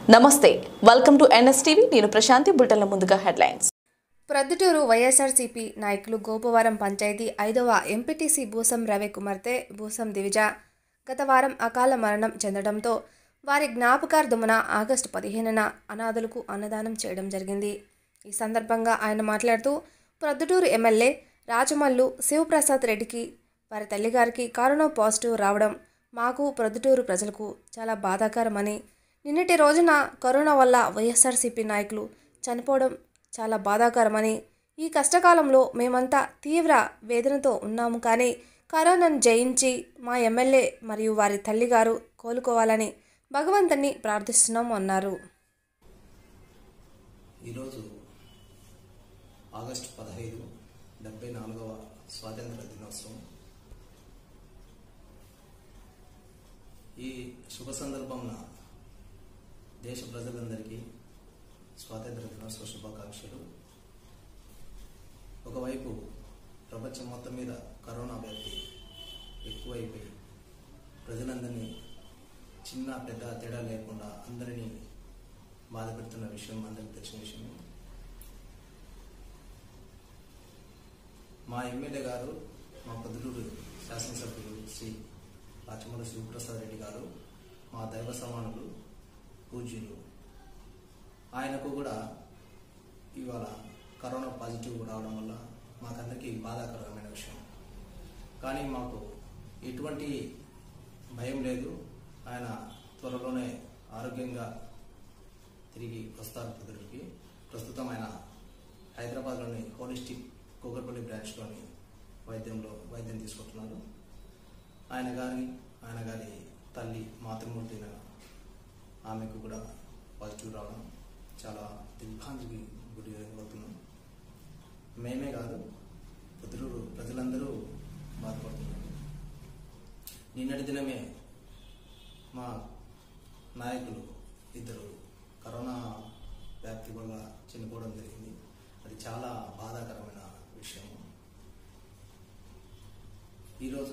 నమస్తే welcome to NSTV నేను ప్రశాంతి బుల్టన్ల ముందుగా హెడ్లైన్స్ ప్రొద్దుటూరు వైఎస్ఆర్సీపీ నాయకులు గోపవరం పంచాయతీ ఐదవ ఎంపీటీసీ భూసం రవి కుమార్తె భూసం దివిజ గత వారం అకాల మరణం చెందడంతో వారి జ్ఞాపకార్థమున ఆగస్టు పదిహేనున అనాథులకు అన్నదానం చేయడం జరిగింది ఈ సందర్భంగా ఆయన మాట్లాడుతూ ప్రొద్దుటూరు ఎమ్మెల్యే రాజమల్లు శివప్రసాద్ రెడ్డికి వారి తల్లిగారికి కరోనా పాజిటివ్ రావడం మాకు ప్రొద్దుటూరు ప్రజలకు చాలా బాధాకరమని నిన్నటి రోజున కరోనా వల్ల వైఎస్ఆర్సీపీ నాయకులు చనిపోవడం చాలా బాధాకరమని ఈ కష్టకాలంలో మేమంతా తీవ్ర వేదనతో ఉన్నాము కానీ కరోనాను జయించి మా ఎమ్మెల్యే మరియు వారి తల్లిగారు కోలుకోవాలని భగవంతుని ప్రార్థిస్తున్నాము అన్నారు ఈరోజు ఆగస్టు పదహైదు డెబ్బై నాలుగవ స్వాతంత్ర దినోత్సవం ఈ శుభ సందర్భంన దేశ ప్రజలందరికీ స్వాతంత్ర దినోత్సవ శుభాకాంక్షలు ఒకవైపు ప్రపంచం మొత్తం మీద కరోనా వ్యాప్తి ఎక్కువైపోయి ప్రజలందరినీ చిన్న పెద్ద తేడా లేకుండా అందరినీ బాధ పెడుతున్న విషయం అందరికి తెలిసిన విషయం మా ఎమ్మెల్యే గారు మా పొద్దులూరు శాసనసభ్యులు శ్రీ రాచమల్లి శివప్రసాద్ రెడ్డి గారు మా దైవ సమానులు పూజ్యులు ఆయనకు కూడా ఇవాళ కరోనా పాజిటివ్ రావడం వల్ల మాకందరికీ బాధాకరమైన విషయం కానీ మాకు ఎటువంటి భయం లేదు ఆయన త్వరలోనే ఆరోగ్యంగా తిరిగి వస్తారు కుదురుకి ప్రస్తుతం ఆయన హైదరాబాద్లోని హోలిస్టిక్ కూకట్పల్లి బ్రాంచ్లోని వైద్యంలో వైద్యం తీసుకుంటున్నారు ఆయన గారి ఆయన గారి తల్లి మాతృమూర్తి అయిన ఆమెకు కూడా పాజిటివ్ రావడం చాలా దిగ్భ్రాంతికి గురి అవుతున్నాం మేమే కాదు పొద్దులూరు ప్రజలందరూ బాధపడుతున్నారు నిన్నటి దినమే మా నాయకులు ఇద్దరు కరోనా వ్యాప్తి వల్ల చనిపోవడం జరిగింది అది చాలా బాధాకరమైన విషయం ఈరోజు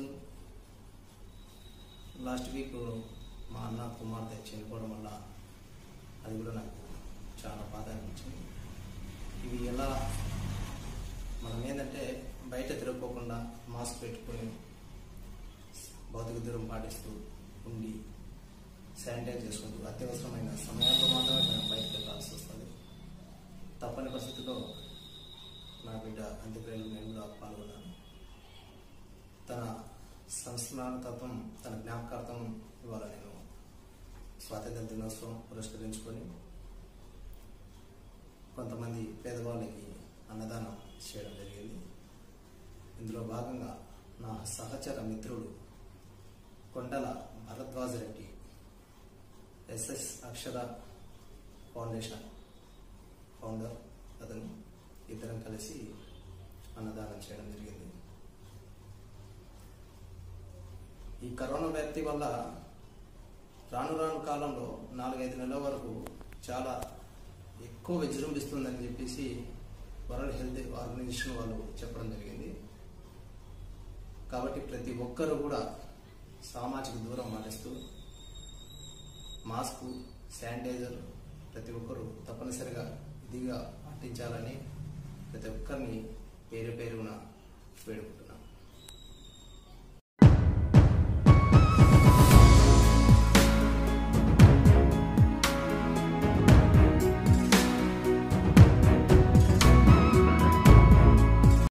లాస్ట్ వీక్ మా అన్న కుమార్తె చనిపోవడం వల్ల అది కూడా నాకు చాలా బాధ అనిపించింది ఇవి ఎలా మనం ఏంటంటే బయట తిరగకోకుండా మాస్క్ పెట్టుకొని భౌతిక దూరం పాటిస్తూ ఉండి శానిటైజ్ చేసుకుంటూ అత్యవసరమైన సమయాల్లో మాత్రమే మేము బయటకు వెళ్ళాల్సి వస్తుంది తప్పని పరిస్థితిలో నా బిడ్డ అంత్యక్రియలు నేను కూడా పాల్గొన్నాను తన సంస్మరణతత్వం తన జ్ఞాపకార్థం ఇవాళ నేను స్వాతంత్ర దినోత్సవం పురస్కరించుకొని కొంతమంది పేదవాళ్ళకి అన్నదానం చేయడం జరిగింది ఇందులో భాగంగా నా సహచర మిత్రుడు Kondala Bharadwaja Reddy SS Akshara Foundation founder అతను ఇద్దరం కలిసి అన్నదానం చేయడం జరిగింది ఈ కరోనా వ్యాప్తి వల్ల రాను రాను కాలంలో నాలుగైదు నెలల వరకు చాలా ఎక్కువ విజృంభిస్తుందని చెప్పేసి వరల్డ్ హెల్త్ ఆర్గనైజేషన్ వాళ్ళు చెప్పడం జరిగింది కాబట్టి ప్రతి ఒక్కరూ కూడా సామాజిక దూరం పాటిస్తూ మాస్క్ శానిటైజర్ ప్రతి ఒక్కరూ తప్పనిసరిగా ఇదిగా పాటించాలని ప్రతి ఒక్కరిని పేరు పేరున వేడుకుంటున్నాను